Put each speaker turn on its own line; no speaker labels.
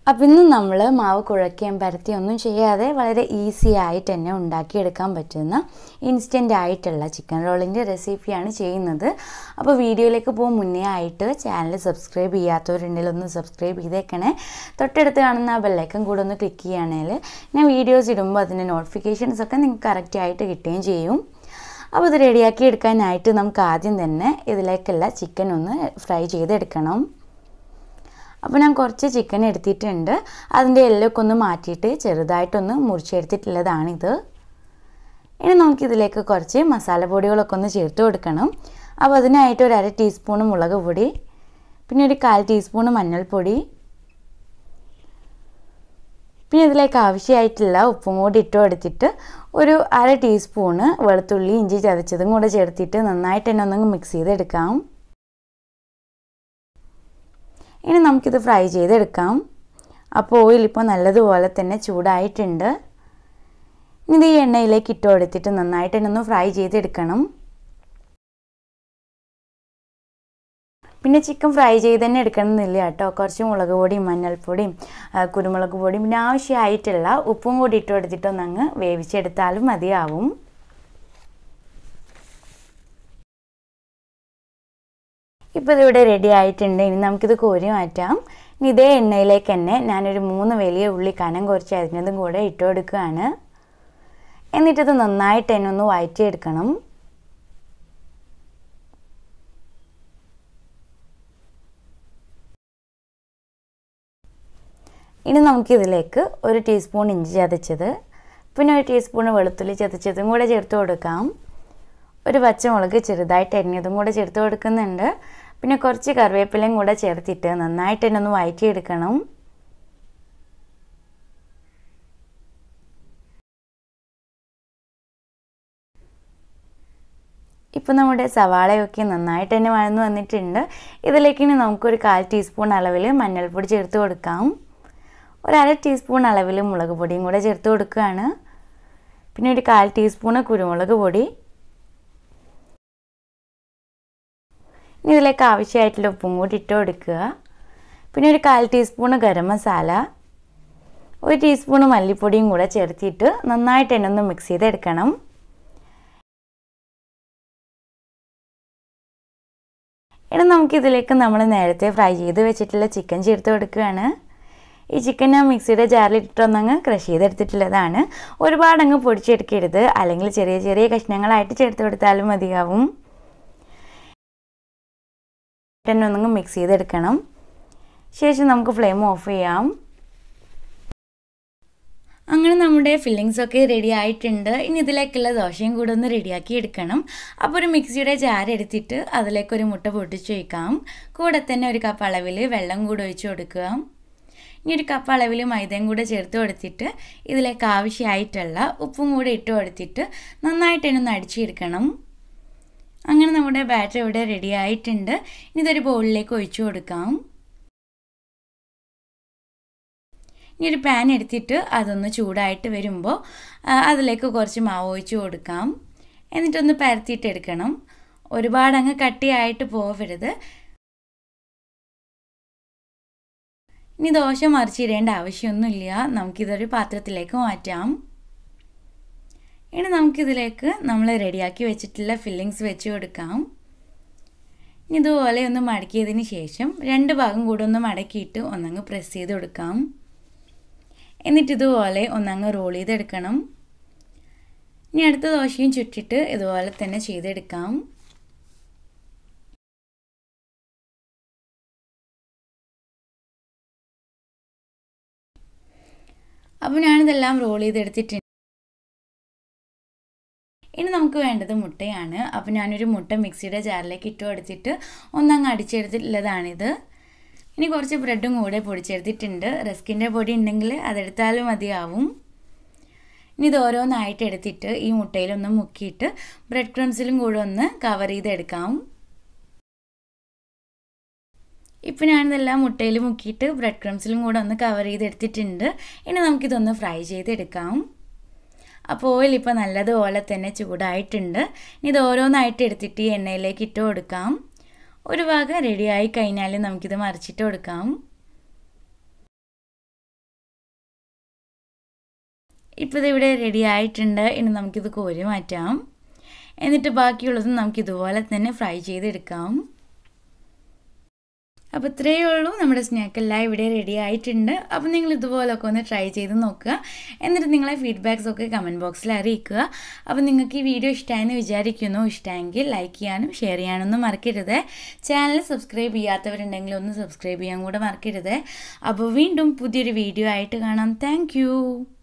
അപ്പം ഇന്ന് നമ്മൾ മാവ് കുഴക്കുകയും പരത്തി ഒന്നും ചെയ്യാതെ വളരെ ഈസി ആയിട്ട് തന്നെ ഉണ്ടാക്കിയെടുക്കാൻ പറ്റുന്ന ഇൻസ്റ്റൻ്റ് ആയിട്ടുള്ള ചിക്കൻ റോളിൻ്റെ റെസിപ്പിയാണ് ചെയ്യുന്നത് അപ്പോൾ വീഡിയോയിലേക്ക് പോകും മുന്നേ ആയിട്ട് ചാനൽ സബ്സ്ക്രൈബ് ചെയ്യാത്തവരുണ്ടെങ്കിൽ ഒന്ന് സബ്സ്ക്രൈബ് ചെയ്തേക്കണേ തൊട്ടടുത്ത് കാണുന്ന ആ ബെല്ലൈക്കൻ കൂടെ ഒന്ന് ക്ലിക്ക് ചെയ്യുകയാണെങ്കിൽ ഞാൻ വീഡിയോസ് ഇടുമ്പോൾ അതിൻ്റെ നോട്ടിഫിക്കേഷൻസ് ഒക്കെ നിങ്ങൾക്ക് കറക്റ്റ് ആയിട്ട് കിട്ടുകയും ചെയ്യും അപ്പോൾ ഇത് റെഡിയാക്കി എടുക്കാനായിട്ട് നമുക്ക് ആദ്യം തന്നെ ഇതിലേക്കുള്ള ചിക്കൻ ഒന്ന് ഫ്രൈ ചെയ്തെടുക്കണം അപ്പോൾ ഞാൻ കുറച്ച് ചിക്കൻ എടുത്തിട്ടുണ്ട് അതിൻ്റെ എല്ലൊക്കെ ഒന്ന് മാറ്റിയിട്ട് ചെറുതായിട്ടൊന്ന് മുറിച്ചെടുത്തിട്ടുള്ളതാണിത് ഇനി നമുക്കിതിലേക്ക് കുറച്ച് മസാലപ്പൊടികളൊക്കെ ഒന്ന് ചേർത്ത് കൊടുക്കണം അപ്പോൾ അതിനായിട്ട് ഒരു അര ടീസ്പൂൺ മുളക് പൊടി പിന്നെ ഒരു കാൽ ടീസ്പൂൺ മഞ്ഞൾപ്പൊടി പിന്നെ ഇതിലേക്ക് ആവശ്യമായിട്ടുള്ള ഉപ്പും കൂടി ഇട്ട് കൊടുത്തിട്ട് ഒരു അര ടീസ്പൂണ് വെളുത്തുള്ളി ഇഞ്ചി ചതച്ചതും കൂടെ ചേർത്തിട്ട് നന്നായിട്ട് തന്നെ ഒന്ന് മിക്സ് ചെയ്തെടുക്കാം ഇനി നമുക്കിത് ഫ്രൈ ചെയ്തെടുക്കാം അപ്പോൾ ഓയിൽ ഇപ്പോൾ നല്ലതുപോലെ തന്നെ ചൂടായിട്ടുണ്ട് ഇനി ഇത് ഈ എണ്ണയിലേക്ക് ഇട്ട് കൊടുത്തിട്ട് നന്നായിട്ട് തന്നെ ഒന്ന് ഫ്രൈ ചെയ്തെടുക്കണം പിന്നെ ചിക്കൻ ഫ്രൈ ചെയ്ത് തന്നെ എടുക്കണമെന്നില്ല കേട്ടോ കുറച്ച് മുളക് പൊടിയും മഞ്ഞൾപ്പൊടിയും കുരുമുളക് പൊടിയും പിന്നെ ആവശ്യമായിട്ടുള്ള ഉപ്പും കൂടി ഇട്ട് കൊടുത്തിട്ടൊന്നങ്ങ് വേവിച്ചെടുത്താലും മതിയാവും ഇപ്പോൾ ഇതിവിടെ റെഡി ആയിട്ടുണ്ട് ഇനി നമുക്കിത് കോരി മാറ്റാം ഇനി ഇതേ എണ്ണയിലേക്ക് തന്നെ ഞാനൊരു മൂന്ന് വലിയ ഉള്ളി കനം കുറച്ച് അരിഞ്ഞതും കൂടെ ഇട്ട് കൊടുക്കുകയാണ് എന്നിട്ടിത് നന്നായിട്ട് തന്നെ ഒന്ന് വഴറ്റിയെടുക്കണം ഇനി നമുക്കിതിലേക്ക് ഒരു ടീസ്പൂൺ ഇഞ്ചി ചതച്ചത് പിന്നെ ഒരു ടീസ്പൂൺ വെളുത്തുള്ളി ചതച്ചതും കൂടെ ചേർത്ത് കൊടുക്കാം ഒരു പച്ചമുളക് ചെറുതായിട്ട് അരിഞ്ഞതും കൂടെ ചേർത്ത് കൊടുക്കുന്നുണ്ട് പിന്നെ കുറച്ച് കറിവേപ്പിലയും കൂടെ ചേർത്തിട്ട് നന്നായിട്ട് തന്നെ ഒന്ന് വഴറ്റിയെടുക്കണം ഇപ്പോൾ നമ്മുടെ സവാളയൊക്കെ നന്നായിട്ട് തന്നെ വഴന്നു വന്നിട്ടുണ്ട് ഇതിലേക്ക് ഇനി നമുക്കൊരു കാൽ ടീസ്പൂൺ അളവിൽ മഞ്ഞൾപ്പൊടി ചേർത്ത് കൊടുക്കാം ഒരു അര ടീസ്പൂൺ അളവിൽ മുളക് പൊടിയും കൂടെ ചേർത്ത് കൊടുക്കുകയാണ് പിന്നെ ഒരു കാൽ ടീസ്പൂണ് കുരുമുളക് പൊടി ഇനി ഇതിലേക്ക് ആവശ്യമായിട്ടുള്ള ഉപ്പും കൂടി ഇട്ട് കൊടുക്കുക പിന്നെ ഒരു കാൽ ടീസ്പൂണ് ഗരം മസാല ഒരു ടീസ്പൂണ് മല്ലിപ്പൊടിയും കൂടെ ചേർത്തിട്ട് നന്നായിട്ട് തന്നെ ഒന്ന് മിക്സ് ചെയ്തെടുക്കണം ഇനി നമുക്കിതിലേക്ക് നമ്മൾ നേരത്തെ ഫ്രൈ ചെയ്ത് വെച്ചിട്ടുള്ള ചിക്കൻ ചേർത്ത് കൊടുക്കുകയാണ് ഈ ചിക്കൻ ഞാൻ മിക്സിയുടെ ജാറിലിട്ടൊന്നങ്ങ് ക്രഷ് ചെയ്തെടുത്തിട്ടുള്ളതാണ് ഒരുപാട് അങ്ങ് പൊടിച്ചെടുക്കരുത് അല്ലെങ്കിൽ ചെറിയ ചെറിയ കഷ്ണങ്ങളായിട്ട് ചേർത്ത് കൊടുത്താലും മതിയാവും തന്നെ ഒന്നങ്ങ് മിക്സ് ചെയ്തെടുക്കണം ശേഷം നമുക്ക് ഫ്ലെയിം ഓഫ് ചെയ്യാം അങ്ങനെ നമ്മുടെ ഫില്ലിങ്സ് ഒക്കെ റെഡി ആയിട്ടുണ്ട് ഇനി ഇതിലേക്കുള്ള ദോശയും കൂടെ ഒന്ന് റെഡിയാക്കി എടുക്കണം അപ്പോൾ ഒരു മിക്സിയുടെ ജാർ എടുത്തിട്ട് അതിലേക്ക് ഒരു മുട്ട പൊട്ടിച്ച് വയ്ക്കാം കൂടെ തന്നെ ഒരു കപ്പ് അളവിൽ വെള്ളം കൂടെ ഒഴിച്ച് കൊടുക്കുക ഇനി ഒരു കപ്പ് അളവിൽ മൈദയും കൂടെ ചേർത്ത് കൊടുത്തിട്ട് ഇതിലേക്ക് ആവശ്യമായിട്ടുള്ള ഉപ്പും കൂടെ ഇട്ട് കൊടുത്തിട്ട് നന്നായിട്ട് തന്നെ ഒന്ന് അടിച്ചെടുക്കണം അങ്ങനെ നമ്മുടെ ബാറ്റർ ഇവിടെ റെഡി ആയിട്ടുണ്ട് ഇനി ഇതൊരു ബൗളിലേക്ക് ഒഴിച്ചു കൊടുക്കാം ഇനി ഒരു പാൻ എടുത്തിട്ട് അതൊന്ന് ചൂടായിട്ട് വരുമ്പോൾ അതിലേക്ക് കുറച്ച് മാവ് ഒഴിച്ച് കൊടുക്കാം എന്നിട്ടൊന്ന് പരത്തിയിട്ടെടുക്കണം ഒരുപാട് അങ്ങ് കട്ടിയായിട്ട് പോകരുത് ഇനി ദോശ മറിച്ചിടേണ്ട ആവശ്യമൊന്നുമില്ല നമുക്കിതൊരു പാത്രത്തിലേക്ക് മാറ്റാം ഇനി നമുക്കിതിലേക്ക് നമ്മൾ റെഡിയാക്കി വെച്ചിട്ടുള്ള ഫില്ലിങ്സ് വെച്ച് കൊടുക്കാം ഇനി ഇതുപോലെ ഒന്ന് മടക്കിയതിന് ശേഷം രണ്ട് ഭാഗം കൂടെ ഒന്ന് മടക്കിയിട്ട് ഒന്നങ്ങ് പ്രസ് ചെയ്ത് കൊടുക്കാം എന്നിട്ട് ഇതുപോലെ ഒന്നങ്ങ് റോൾ ചെയ്തെടുക്കണം ഇനി അടുത്ത ദോശയും ചുറ്റിട്ട് ഇതുപോലെ തന്നെ ചെയ്തെടുക്കാം അപ്പോൾ ഞാനിതെല്ലാം റോൾ ചെയ്തെടുത്തിട്ടുണ്ട് ഇനി നമുക്ക് വേണ്ടത് മുട്ടയാണ് അപ്പോൾ ഞാനൊരു മുട്ട മിക്സിയുടെ ജാറിലേക്ക് ഇട്ട് കൊടുത്തിട്ട് ഒന്നങ്ങ് അടിച്ചെടുത്തിട്ടുള്ളതാണിത് ഇനി കുറച്ച് ബ്രെഡും കൂടെ പൊടിച്ചെടുത്തിട്ടുണ്ട് റസ്കിൻ്റെ പൊടി ഉണ്ടെങ്കിൽ അതെടുത്താലും മതിയാവും ഇനി ഇത് ഓരോന്നായിട്ട് എടുത്തിട്ട് ഈ മുട്ടയിലൊന്ന് മുക്കിയിട്ട് ബ്രെഡ് ക്രംസിലും കൂടെ ഒന്ന് കവർ ചെയ്തെടുക്കാം ഇപ്പം ഞാനിതെല്ലാം മുട്ടയിൽ മുക്കിയിട്ട് ബ്രെഡ് ക്രംസിലും കൂടെ ഒന്ന് കവർ ചെയ്തെടുത്തിട്ടുണ്ട് ഇനി നമുക്കിതൊന്ന് ഫ്രൈ ചെയ്തെടുക്കാം അപ്പോൾ ഓയിൽ ഇപ്പോൾ നല്ലതുപോലെ തന്നെ ചൂടായിട്ടുണ്ട് ഇനി ഇത് ഓരോന്നായിട്ട് എടുത്തിട്ട് ഈ എണ്ണയിലേക്ക് ഇട്ട് കൊടുക്കാം ഒരു ഭാഗം റെഡിയായി കഴിഞ്ഞാൽ നമുക്കിത് മറിച്ചിട്ട് കൊടുക്കാം ഇപ്പോൾ ഇതിവിടെ റെഡി ആയിട്ടുണ്ട് ഇനി നമുക്കിത് കോരി മാറ്റാം എന്നിട്ട് ബാക്കിയുള്ളത് നമുക്ക് ഇതുപോലെ തന്നെ ഫ്രൈ ചെയ്തെടുക്കാം അപ്പോൾ ഇത്രയേ ഉള്ളൂ നമ്മുടെ സ്നാക്കെല്ലാം ഇവിടെ റെഡി ആയിട്ടുണ്ട് അപ്പോൾ നിങ്ങൾ ഇതുപോലൊക്കെ ഒന്ന് ട്രൈ ചെയ്ത് നോക്കുക എന്നിട്ട് നിങ്ങളെ ഫീഡ്ബാക്സ് ഒക്കെ കമൻറ്റ് ബോക്സിൽ അറിയിക്കുക അപ്പോൾ നിങ്ങൾക്ക് ഈ വീഡിയോ ഇഷ്ടമായെന്ന് വിചാരിക്കുന്നു ഇഷ്ടമെങ്കിൽ ലൈക്ക് ചെയ്യാനും ഷെയർ ചെയ്യാനൊന്നും മറക്കരുത് ചാനൽ സബ്സ്ക്രൈബ് ചെയ്യാത്തവരുണ്ടെങ്കിൽ ഒന്ന് സബ്സ്ക്രൈബ് ചെയ്യാൻ കൂടെ മറക്കരുത് അപ്പോൾ വീണ്ടും പുതിയൊരു വീഡിയോ ആയിട്ട് കാണാം താങ്ക്